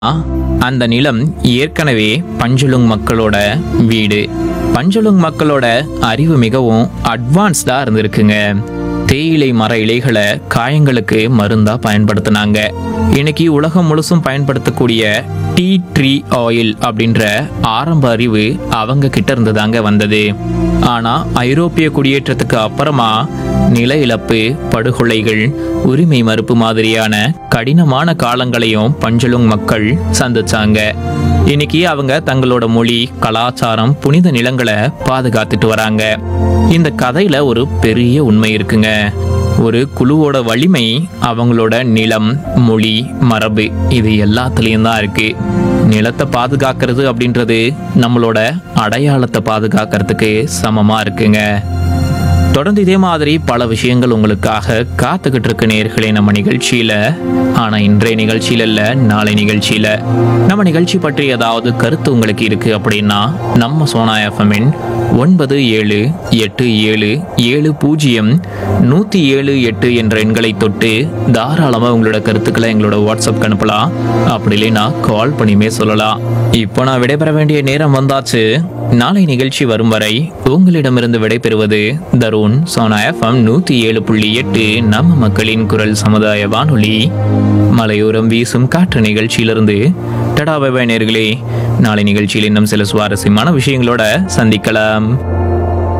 அந்த நிலம் ஏற்கனவே பஞ்சலுங் மக்களோட வீடு பஞ்சலுங் மக்களோட அறிவு மிகவும் அட்வான்ஸ்டா இருந்திருக்குங்க தேயிலை மர இலைகளை காயங்களுக்கு மருந்தா பயன்படுத்தினாங்க இன்னைக்கு உலகம் முழுசும் பயன்படுத்தக்கூடிய டீ ட்ரீ ஆயில் அப்படின்ற ஆரம்ப அறிவு அவங்க கிட்ட இருந்து தாங்க வந்தது ஆனா ஐரோப்பிய குடியேற்றத்துக்கு அப்புறமா நில இழப்பு படுகொலைகள் உரிமை மறுப்பு மாதிரியான கடினமான காலங்களையும் பஞ்சலுங் மக்கள் சந்திச்சாங்க இன்னைக்கு அவங்க தங்களோட மொழி கலாச்சாரம் புனித நிலங்களை பாதுகாத்துட்டு வராங்க இந்த கதையில ஒரு பெரிய உண்மை இருக்குங்க ஒரு குழுவோட வலிமை அவங்களோட நிலம் மொழி மரபு இது எல்லாத்துலேயும் தான் இருக்கு நிலத்தை பாதுகாக்கிறது அப்படின்றது நம்மளோட அடையாளத்தை பாதுகாக்கிறதுக்கு சமமா இருக்குங்க தொடர்ந்து இதே மாதிரி பல விஷயங்கள் உங்களுக்காக காத்துக்கிட்டு இருக்க நேர்களே நம்ம நிகழ்ச்சியில ஆனா இன்றைய நிகழ்ச்சியில இல்ல நாளை நிகழ்ச்சியில நம்ம நிகழ்ச்சி பற்றி ஏதாவது கருத்து உங்களுக்கு இருக்கு அப்படின்னா நம்ம சோனா எஃப்எம்மின் ஒன்பது ஏழு எட்டு ஏழு ஏழு பூஜ்ஜியம் நூத்தி ஏழு எட்டு என்ற எண்களை தொட்டு தாராளமா உங்களோட கருத்துக்களை எங்களோட வாட்ஸ்அப் அனுப்பலாம் அப்படி இல்லைன்னா கால் பண்ணியுமே சொல்லலாம் இப்போ நான் விடைபெற வேண்டிய நேரம் வந்தாச்சு நாளை நிகழ்ச்சி வரும் வரை உங்களிடமிருந்து விடைபெறுவது தருண் சோனா எஃப்எம் நூத்தி ஏழு புள்ளி எட்டு நம்ம மக்களின் குரல் சமுதாய வானொலி மலையோரம் வீசும் காற்று நிகழ்ச்சியிலிருந்து டடா பை நேர்களே நாளை நிகழ்ச்சியில் இன்னும் சில சுவாரஸ்யமான விஷயங்களோட சந்திக்கலாம்